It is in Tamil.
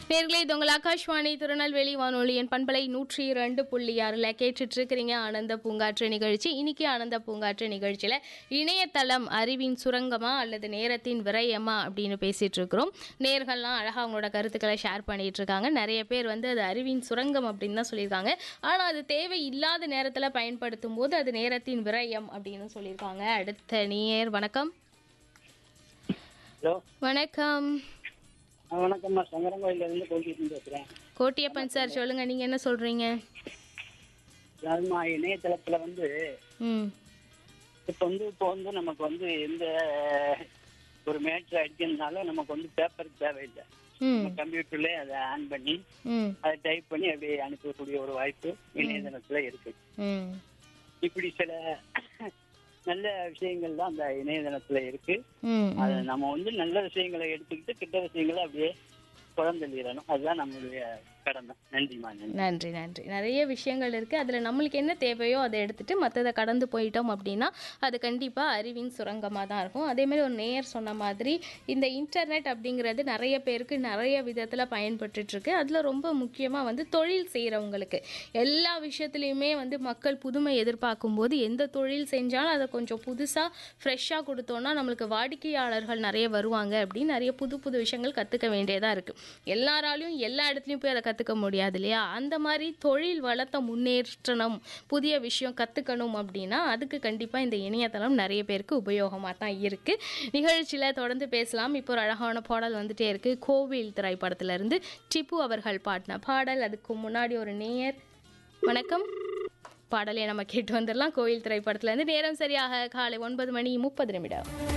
நேர்களே இது உங்கள் ஆகாஷ்வாணி திருநெல்வேலி வானொலியின் பண்பலை நூற்றி இரண்டு புள்ளி ஆறில் கேட்டுட்டு இருக்கிறீங்க ஆனந்த பூங்காற்று நிகழ்ச்சி இன்னைக்கு ஆனந்த பூங்காற்று நிகழ்ச்சியில் இணையதளம் அறிவின் சுரங்கமா அல்லது நேரத்தின் விரயமா அப்படின்னு பேசிட்டு இருக்கிறோம் நேர்கள்லாம் அழகாக அவங்களோட கருத்துக்களை ஷேர் பண்ணிட்டு இருக்காங்க நிறைய பேர் வந்து அது அறிவின் சுரங்கம் அப்படின்னு தான் சொல்லியிருக்காங்க ஆனால் அது தேவை இல்லாத நேரத்தில் பயன்படுத்தும் போது அது நேரத்தின் விரயம் அப்படின்னு சொல்லியிருக்காங்க அடுத்த நேர் வணக்கம் ஹலோ வணக்கம் வணக்கம்மா சங்கரங்கோயில இருந்து கோபிட்டு பேசுறேன் கோட்டியப்பன் சார் சொல்லுங்க நீங்க என்ன சொல்றீங்க அதுமா இணையதளத்துல வந்து ம் இப்ப வந்து இப்போ வந்து நமக்கு வந்து எந்த ஒரு மேட்ச் அடிக்கிறதுனால நமக்கு வந்து பேப்பர் தேவையில்லை ம் கம்ப்யூட்டர்ல அதை ஆன் பண்ணி ம் அதை டைப் பண்ணி அப்படியே அனுப்பக்கூடிய ஒரு வாய்ப்பு இணையதளத்துல இருக்கு ம் இப்படி சில நல்ல விஷயங்கள் தான் அந்த இணையதளத்துல இருக்கு ம் அது நம்ம வந்து நல்ல விஷயங்களை எடுத்துக்கிட்டு கெட்ட விஷயங்களை அப்படியே குழந்தள்ளிடணும் அதுதான் நம்மளுடைய கடமை நன்றிமா நன்றி நன்றி நன்றி நிறைய விஷயங்கள் இருக்குது அதில் நம்மளுக்கு என்ன தேவையோ அதை எடுத்துட்டு மற்றதை கடந்து போயிட்டோம் அப்படின்னா அது கண்டிப்பாக அறிவின் சுரங்கமாக தான் இருக்கும் அதே மாதிரி ஒரு நேயர் சொன்ன மாதிரி இந்த இன்டர்நெட் அப்படிங்கிறது நிறைய பேருக்கு நிறைய விதத்தில் பயன்பட்டுருக்கு அதில் ரொம்ப முக்கியமாக வந்து தொழில் செய்கிறவங்களுக்கு எல்லா விஷயத்துலையுமே வந்து மக்கள் புதுமை எதிர்பார்க்கும் போது எந்த தொழில் செஞ்சாலும் அதை கொஞ்சம் புதுசாக ஃப்ரெஷ்ஷாக கொடுத்தோன்னா நம்மளுக்கு வாடிக்கையாளர்கள் நிறைய வருவாங்க அப்படின்னு நிறைய புது புது விஷயங்கள் கற்றுக்க வேண்டியதாக இருக்குது எல்லாராலையும் எல்லா இடத்துலையும் போய் அதை கற்றுக்க முடியாது இல்லையா அந்த மாதிரி தொழில் வளத்தை முன்னேற்றணும் புதிய விஷயம் கற்றுக்கணும் அப்படின்னா அதுக்கு கண்டிப்பாக இந்த இணையதளம் நிறைய பேருக்கு உபயோகமாக தான் இருக்குது நிகழ்ச்சியில் தொடர்ந்து பேசலாம் இப்போ ஒரு அழகான பாடல் வந்துட்டே இருக்குது கோவில் திரைப்படத்திலிருந்து டிப்பு அவர்கள் பாடின பாடல் அதுக்கு முன்னாடி ஒரு நேயர் வணக்கம் பாடலை நம்ம கேட்டு வந்துடலாம் கோயில் திரைப்படத்துலேருந்து நேரம் சரியாக காலை ஒன்பது மணி முப்பது நிமிடம்